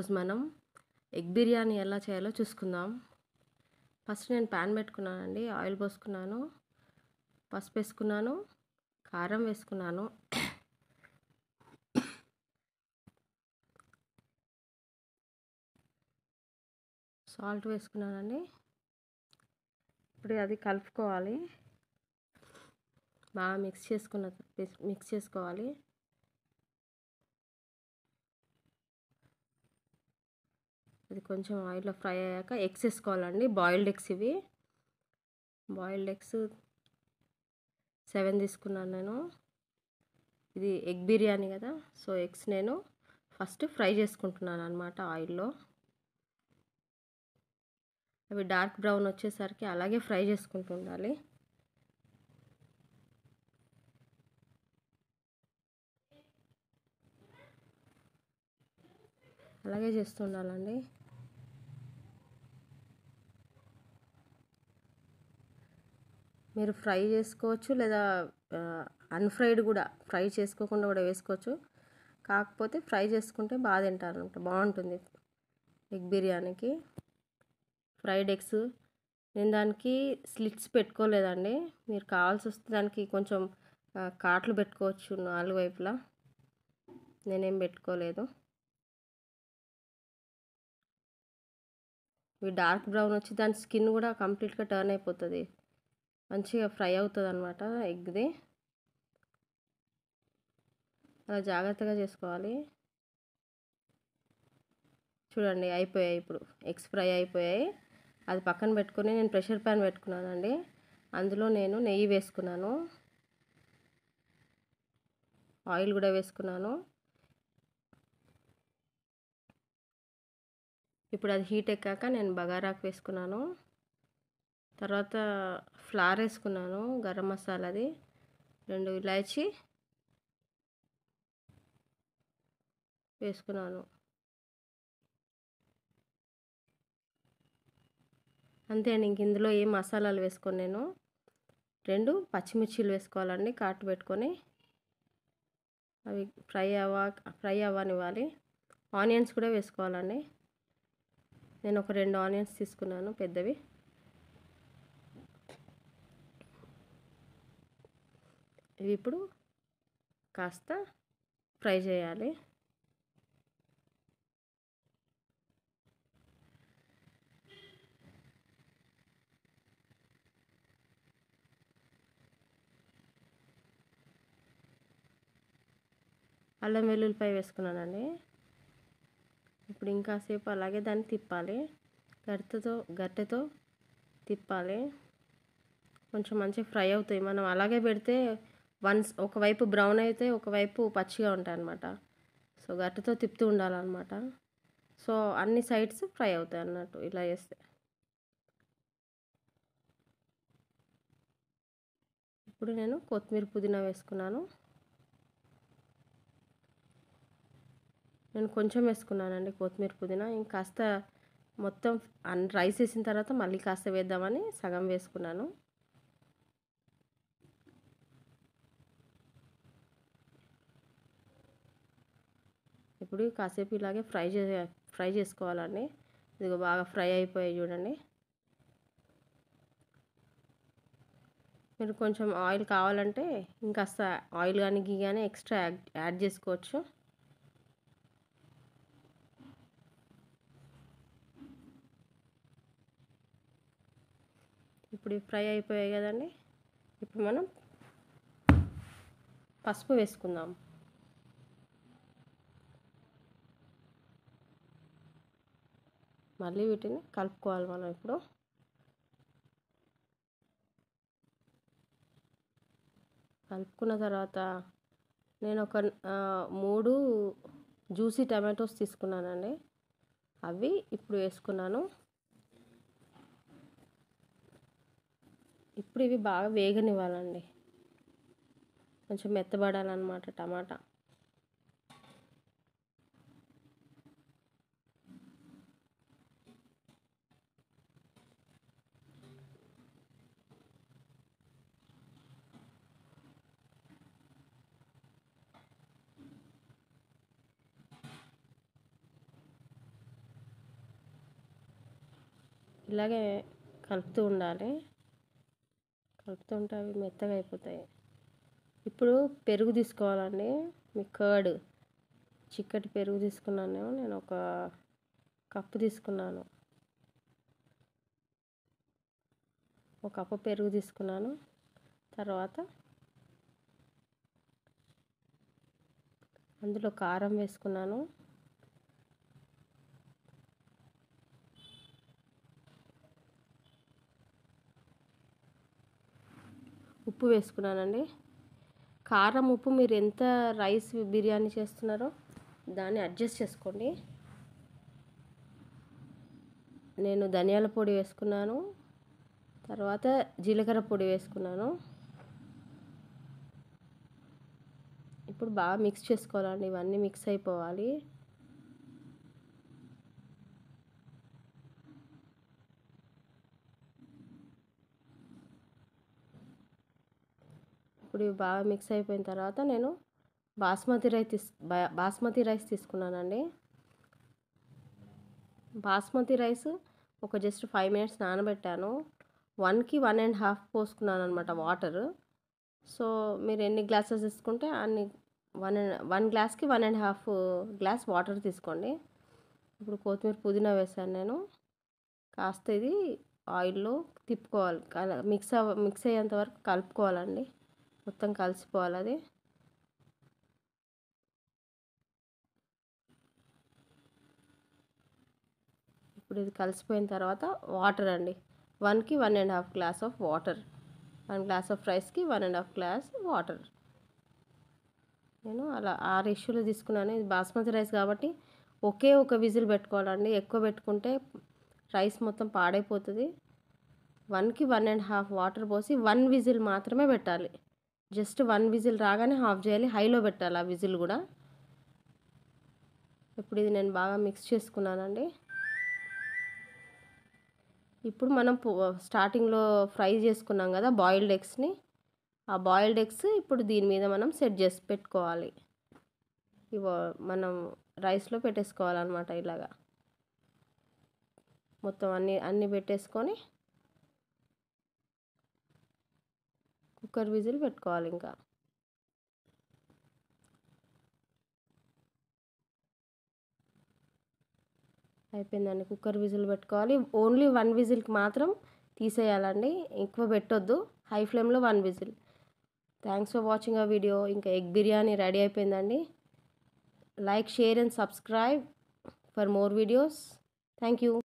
ఈరోజు మనం ఎగ్ బిర్యానీ ఎలా చేయాలో చూసుకుందాం ఫస్ట్ నేను ప్యాన్ పెట్టుకున్నానండి ఆయిల్ పోసుకున్నాను పసుపు వేసుకున్నాను కారం వేసుకున్నాను సాల్ట్ వేసుకున్నానండి ఇప్పుడు అది కలుపుకోవాలి బాగా మిక్స్ చేసుకున్న మిక్స్ చేసుకోవాలి అది కొంచెం ఆయిల్లో ఫ్రై అయ్యాక ఎగ్స్ వేసుకోవాలండి బాయిల్డ్ ఎగ్స్ ఇవి బాయిల్డ్ ఎగ్స్ సెవెన్ తీసుకున్నాను నేను ఇది ఎగ్ బిర్యానీ కదా సో ఎగ్స్ నేను ఫస్ట్ ఫ్రై చేసుకుంటున్నాను అనమాట ఆయిల్లో అవి డార్క్ బ్రౌన్ వచ్చేసరికి అలాగే ఫ్రై చేసుకుంటూ ఉండాలి అలాగే చేస్తూ ఉండాలండి మీరు ఫ్రై చేసుకోవచ్చు లేదా అన్ఫ్రైడ్ కూడా ఫ్రై చేసుకోకుండా కూడా వేసుకోవచ్చు కాకపోతే ఫ్రై చేసుకుంటే బాగా తింటారు అనమాట బాగుంటుంది ఎగ్ బిర్యానీకి ఫ్రైడ్ ఎగ్స్ నేను దానికి స్లిట్స్ పెట్టుకోలేదండి మీరు కావాల్సి వస్తే దానికి కొంచెం కాట్లు పెట్టుకోవచ్చు నాలుగు వైపులా నేనేం పెట్టుకోలేదు ఇవి డార్క్ బ్రౌన్ వచ్చి దాని స్కిన్ కూడా కంప్లీట్గా టర్న్ అయిపోతుంది మంచిగా ఫ్రై అవుతుంది అనమాట ఎగ్ది అలా జాగ్రత్తగా చేసుకోవాలి చూడండి అయిపోయాయి ఇప్పుడు ఎగ్స్ ఫ్రై అయిపోయాయి అది పక్కన పెట్టుకొని నేను ప్రెషర్ ప్యాన్ పెట్టుకున్నానండి అందులో నేను నెయ్యి వేసుకున్నాను ఆయిల్ కూడా వేసుకున్నాను ఇప్పుడు అది హీట్ ఎక్కాక నేను బగారాకు వేసుకున్నాను తర్వాత ఫ్లార్ వేసుకున్నాను గరం మసాలాది రెండు ఇలాచి వేసుకున్నాను అంతే అండి ఇంక ఇందులో ఏం మసాలాలు వేసుకొని నేను రెండు పచ్చిమిర్చీలు వేసుకోవాలండి కాటు పెట్టుకొని అవి ఫ్రై అవ్వ ఫ్రై అవ్వనివ్వాలి ఆనియన్స్ కూడా వేసుకోవాలండి నేను ఒక రెండు ఆనియన్స్ తీసుకున్నాను పెద్దవి ఇవి ఇప్పుడు కాస్త ఫ్రై చేయాలి అల్లం వెల్లుల్లిపాయ వేసుకున్నానండి ఇప్పుడు ఇంకాసేపు అలాగే దాన్ని తిప్పాలి గరిటెతో గట్టెతో తిప్పాలి కొంచెం మంచిగా ఫ్రై అవుతాయి మనం అలాగే పెడితే వన్స్ ఒకవైపు బ్రౌన్ అయితే ఒకవైపు పచ్చిగా ఉంటాయి అన్నమాట సో గట్టెతో తిప్పుతూ ఉండాలన్నమాట సో అన్ని సైడ్స్ ఫ్రై అవుతాయి అన్నట్టు ఇలా చేస్తే ఇప్పుడు నేను కొత్తిమీర పుదీనా వేసుకున్నాను నేను కొంచెం వేసుకున్నానండి కొత్తిమీర పుదీనా ఇంకాస్త మొత్తం రైస్ వేసిన తర్వాత మళ్ళీ కాస్త వేద్దామని సగం వేసుకున్నాను ఇప్పుడు కాసేపు ఇలాగే ఫ్రై చే ఫ్రై చేసుకోవాలండి ఇది బాగా ఫ్రై అయిపోయాయి చూడండి మీరు కొంచెం ఆయిల్ కావాలంటే ఇంకాస్త ఆయిల్ కానీ గీ కానీ ఎక్స్ట్రా యాడ్ చేసుకోవచ్చు ఇప్పుడు ఫ్రై అయిపోయాయి కదండి ఇప్పుడు మనం పసుపు వేసుకుందాం మళ్ళీ వీటిని కలుపుకోవాలి మనం ఇప్పుడు కలుపుకున్న తర్వాత నేను ఒక మూడు జ్యూసీ టమాటోస్ తీసుకున్నానండి అవి ఇప్పుడు వేసుకున్నాను ఇప్పుడు ఇవి బాగా వేగనివ్వాలండి కొంచెం మెత్తబడాలన్నమాట టమాటా ఇలాగే కలుపుతూ ఉండాలి కలుపుతూ ఉంటే అవి మెత్తగా అయిపోతాయి ఇప్పుడు పెరుగు తీసుకోవాలండి మీ కర్డ్ చిక్కటి పెరుగు తీసుకున్నాను నేను ఒక కప్పు తీసుకున్నాను ఒక కప్పు పెరుగు తీసుకున్నాను తర్వాత అందులో కారం వేసుకున్నాను ఉప్పు వేసుకున్నానండి కారం ఉప్పు మీరు ఎంత రైస్ బిర్యానీ చేస్తున్నారో దాన్ని అడ్జస్ట్ చేసుకోండి నేను ధనియాల పొడి వేసుకున్నాను తర్వాత జీలకర్ర పొడి వేసుకున్నాను ఇప్పుడు బాగా మిక్స్ చేసుకోవాలండి ఇవన్నీ మిక్స్ అయిపోవాలి ఇప్పుడు ఇవి బాగా మిక్స్ అయిపోయిన తర్వాత నేను బాస్మతి రైస్ తీస్ బాస్మతి రైస్ తీసుకున్నానండి బాస్మతి రైస్ ఒక జస్ట్ ఫైవ్ మినిట్స్ నానబెట్టాను వన్కి వన్ అండ్ హాఫ్ పోసుకున్నాను అనమాట వాటర్ సో మీరు ఎన్ని గ్లాసెస్ తీసుకుంటే అన్ని వన్ వన్ గ్లాస్కి one and half glass water తీసుకోండి ఇప్పుడు కొత్తిమీర పుదీనా వేసాను నేను కాస్త ఇది ఆయిల్లో తిప్పుకోవాలి కల మిక్స్ అవ మిక్స్ అయ్యేంత వరకు కలుపుకోవాలండి మొత్తం కలిసిపోవాలి అది ఇప్పుడు ఇది కలిసిపోయిన తర్వాత వాటర్ అండి వన్కి one and half glass of water one glass of రైస్కి one and half glass water నేను అలా ఆ రేషియోలో తీసుకున్నాను ఇది బాస్మతి రైస్ కాబట్టి ఒకే ఒక విజిల్ పెట్టుకోవాలండి ఎక్కువ పెట్టుకుంటే రైస్ మొత్తం పాడైపోతుంది వన్కి వన్ అండ్ హాఫ్ వాటర్ పోసి వన్ విజిల్ మాత్రమే పెట్టాలి జస్ట్ వన్ విజిల్ రాగానే హాఫ్ చేయాలి హైలో పెట్టాలి ఆ విజిల్ కూడా ఇప్పుడు ఇది నేను బాగా మిక్స్ చేసుకున్నానండి ఇప్పుడు మనం స్టార్టింగ్లో ఫ్రై చేసుకున్నాం కదా బాయిల్డ్ ఎగ్స్ని ఆ బాయిల్డ్ ఎగ్స్ ఇప్పుడు దీని మీద మనం సెట్ చేసి పెట్టుకోవాలి ఇవ మనం రైస్లో పెట్టేసుకోవాలన్నమాట ఇలాగా మొత్తం అన్ని అన్ని పెట్టేసుకొని కుక్కర్ విజిల్ పెట్టుకోవాలి ఇంకా అయిపోయిందండి కుక్కర్ విజిల్ పెట్టుకోవాలి ఓన్లీ వన్ విజిల్కి మాత్రం తీసేయాలండి ఎక్కువ పెట్టొద్దు హై ఫ్లేమ్లో one whistle thanks for watching ఆ వీడియో ఇంకా ఎగ్ బిర్యానీ రెడీ అయిపోయిందండి like share and subscribe for more videos thank you